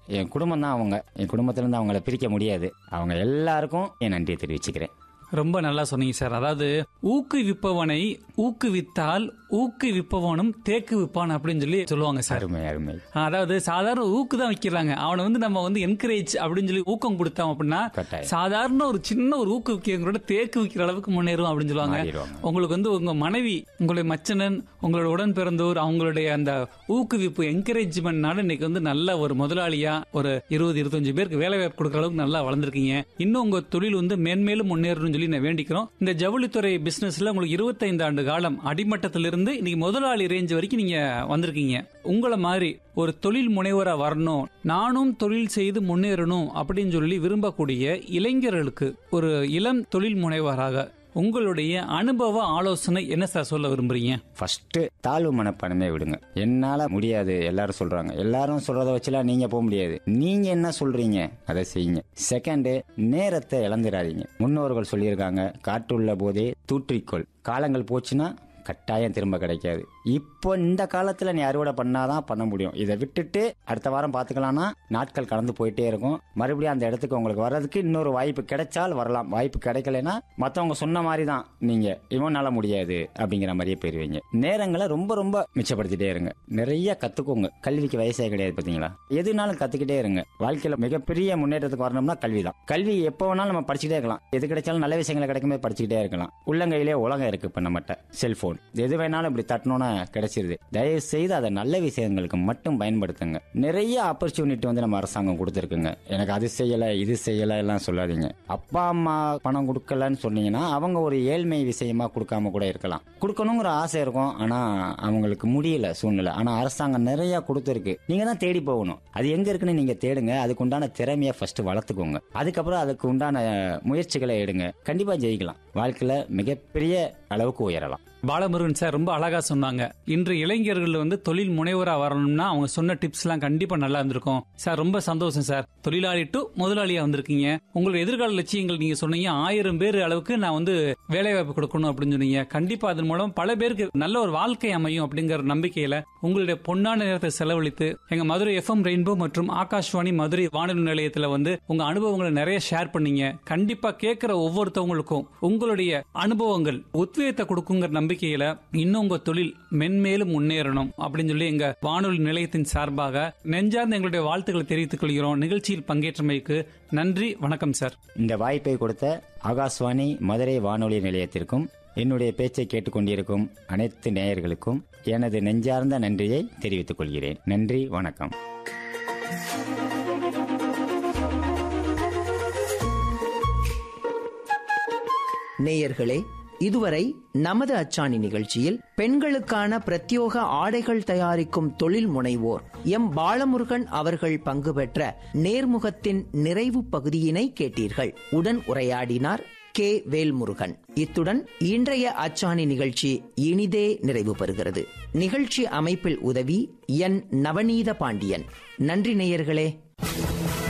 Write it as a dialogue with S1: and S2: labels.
S1: என் குடும்பம் தான் அவங்க என் குடும்பத்திலேருந்து அவங்கள பிரிக்க முடியாது அவங்க எல்லாருக்கும் என் நன்றியை தெரிவிச்சுக்கிறேன்
S2: ரொம்ப நல்லா சொன்னீங்க சார் அதாவது ஊக்குவிப்பவனை ஊக்குவித்தால் ஊக்குவிப்பவனும் தேக்கு விப்பான் அப்படின்னு சொல்லி சொல்லுவாங்க சார்
S1: அருமை அருமை
S2: அதாவது சாதாரண ஊக்கு தான் வைக்கிறாங்க அவனை வந்து நம்ம வந்து என்கரேஜ் அப்படின்னு சொல்லி ஊக்கம் கொடுத்தோம் அப்படின்னா
S1: கட்டாயம்.
S2: சாதாரண ஒரு சின்ன ஒரு ஊக்குவிக்கிறவங்களோட தேக்கு வைக்கிற அளவுக்கு முன்னேறும் அப்படின்னு சொல்லுவாங்க
S1: மாறிடுவாங்க.
S2: உங்களுக்கு வந்து உங்க மனைவி உங்களுடைய மச்சனன் உங்களோட உடன் பிறந்தோர் அவங்களுடைய அந்த ஊக்குவிப்பு என்கரேஜ்மெண்ட்னால இன்னைக்கு வந்து நல்ல ஒரு முதலாளியா ஒரு இருபது இருபத்தஞ்சு பேருக்கு வேலை வாய்ப்பு கொடுக்குற அளவுக்கு நல்லா வளர்ந்துருக்கீங்க இன்னும் உங்க தொழில் வந்து மேன்மேலும் முன்னேறணும்னு சொல்லி நான் வேண்டிக்கிறோம் இந்த ஜவுளித்துறை பிசினஸ்ல உங்களுக்கு இருபத்தைந்து ஆண்டு காலம் அடிமட்டத்திலிருந்து இன்னைக்கு முதலாளி ரேஞ்ச் வரைக்கும் நீங்க வந்திருக்கீங்க உங்களை மாதிரி ஒரு தொழில் முனைவரா வரணும் நானும் தொழில் செய்து முன்னேறணும் அப்படின்னு சொல்லி விரும்பக்கூடிய இளைஞர்களுக்கு ஒரு இளம் தொழில் முனைவராக உங்களுடைய அனுபவ ஆலோசனை என்ன சார் சொல்ல விரும்புறீங்க
S1: ஃபர்ஸ்ட் தாழ்வு மனப்பான்மையை விடுங்க என்னால முடியாது எல்லாரும் சொல்றாங்க எல்லாரும் சொல்றத வச்சுலாம் நீங்க போக முடியாது நீங்க என்ன சொல்றீங்க அதை செய்யுங்க செகண்ட் நேரத்தை இழந்துடாதீங்க முன்னோர்கள் சொல்லியிருக்காங்க காற்றுள்ள போதே தூற்றிக்கொள் காலங்கள் போச்சுன்னா கட்டாயம் திரும்ப கிடைக்காது இப்போ இந்த காலத்துல நீ அறுவடை பண்ணாதான் பண்ண முடியும் இதை விட்டுட்டு அடுத்த வாரம் பார்த்துக்கலாம்னா நாட்கள் கடந்து போயிட்டே இருக்கும் மறுபடியும் அந்த இடத்துக்கு உங்களுக்கு வர்றதுக்கு இன்னொரு வாய்ப்பு கிடைச்சால் வரலாம் வாய்ப்பு கிடைக்கலனா மற்றவங்க சொன்ன மாதிரி தான் நீங்க இவனால முடியாது அப்படிங்கிற மாதிரியே போயிருவீங்க நேரங்களை ரொம்ப ரொம்ப மிச்சப்படுத்திட்டே இருங்க நிறைய கத்துக்கோங்க கல்விக்கு வயசே கிடையாது பாத்தீங்களா எதுனாலும் கத்துக்கிட்டே இருங்க வாழ்க்கையில மிகப்பெரிய முன்னேற்றத்துக்கு வரணும்னா கல்வி தான் கல்வி எப்போ வேணாலும் நம்ம படிச்சுட்டே இருக்கலாம் எது கிடைச்சாலும் நல்ல விஷயங்களை கிடைக்குமே படிச்சுக்கிட்டே இருக்கலாம் உள்ளங்கையிலே உலகம் இருக்கு இப்ப நம்மகிட்ட செல்போன் எது வேணாலும் இப்படி தட்டணும்னா கிடைச்சிருது தயவு செய்து அதை நல்ல விஷயங்களுக்கு மட்டும் பயன்படுத்துங்க நிறைய ஆப்பர்ச்சுனிட்டி வந்து நம்ம அரசாங்கம் கொடுத்துருக்குங்க எனக்கு அது செய்யல இது செய்யல எல்லாம் சொல்லாதீங்க அப்பா அம்மா பணம் கொடுக்கலன்னு சொன்னீங்கன்னா அவங்க ஒரு ஏழ்மை விஷயமா கொடுக்காம கூட இருக்கலாம் கொடுக்கணுங்கிற ஆசை இருக்கும் ஆனா அவங்களுக்கு முடியல சூழ்நிலை ஆனா அரசாங்கம் நிறைய கொடுத்துருக்கு நீங்க தான் தேடி போகணும் அது எங்க இருக்குன்னு நீங்க தேடுங்க அதுக்கு உண்டான திறமையை ஃபர்ஸ்ட் வளர்த்துக்கோங்க அதுக்கப்புறம் அதுக்கு உண்டான முயற்சிகளை எடுங்க கண்டிப்பா ஜெயிக்கலாம் வாழ்க்கையில மிகப்பெரிய அளவுக்கு உயரலாம்
S2: பாலமுருகன் சார் ரொம்ப அழகா சொன்னாங்க இன்று இளைஞர்கள் வந்து தொழில் முனைவரா வரணும்னா அவங்க சொன்ன டிப்ஸ் எல்லாம் கண்டிப்பா நல்லா இருந்திருக்கும் சார் ரொம்ப சந்தோஷம் சார் தொழிலாளி டு முதலாளியா வந்திருக்கீங்க உங்களோட எதிர்கால லட்சியங்கள் நீங்க சொன்னீங்க ஆயிரம் பேர் அளவுக்கு நான் வந்து வேலை வாய்ப்பு கொடுக்கணும் அப்படின்னு சொன்னீங்க கண்டிப்பா அதன் மூலம் பல பேருக்கு நல்ல ஒரு வாழ்க்கை அமையும் அப்படிங்கிற நம்பிக்கையில உங்களுடைய பொன்னான நேரத்தை செலவழித்து எங்க மதுரை எஃப்எம் ரெயின்போ மற்றும் ஆகாஷ்வாணி மதுரை வானொலி நிலையத்துல வந்து உங்க அனுபவங்களை நிறைய ஷேர் பண்ணீங்க கண்டிப்பா கேட்கிற ஒவ்வொருத்தவங்களுக்கும் உங்களுடைய அனுபவங்கள் உத்வேகத்தை கொடுக்குங்கிற நம்பிக்கையில இன்னும் உங்க தொழில் மென்மேலும் முன்னேறணும் அப்படின்னு சொல்லி எங்க வானொலி நிலையத்தின் சார்பாக நெஞ்சார்ந்த எங்களுடைய வாழ்த்துக்களை தெரிவித்துக் கொள்கிறோம் நிகழ்ச்சியில் பங்கேற்றமைக்கு நன்றி வணக்கம் சார்
S1: இந்த வாய்ப்பை கொடுத்த ஆகாஷ்வாணி மதுரை வானொலி நிலையத்திற்கும் என்னுடைய பேச்சை கேட்டுக்கொண்டிருக்கும் அனைத்து நேயர்களுக்கும் எனது நெஞ்சார்ந்த நன்றியை தெரிவித்துக் கொள்கிறேன் நன்றி வணக்கம்
S3: நேயர்களே இதுவரை நமது அச்சாணி நிகழ்ச்சியில் பெண்களுக்கான பிரத்யோக ஆடைகள் தயாரிக்கும் தொழில் முனைவோர் எம் பாலமுருகன் அவர்கள் பங்கு பெற்ற நேர்முகத்தின் நிறைவு பகுதியினை கேட்டீர்கள் உடன் உரையாடினார் கே வேல்முருகன் இத்துடன் இன்றைய அச்சாணி நிகழ்ச்சி இனிதே நிறைவு பெறுகிறது நிகழ்ச்சி அமைப்பில் உதவி என் நவநீத பாண்டியன் நன்றி நேயர்களே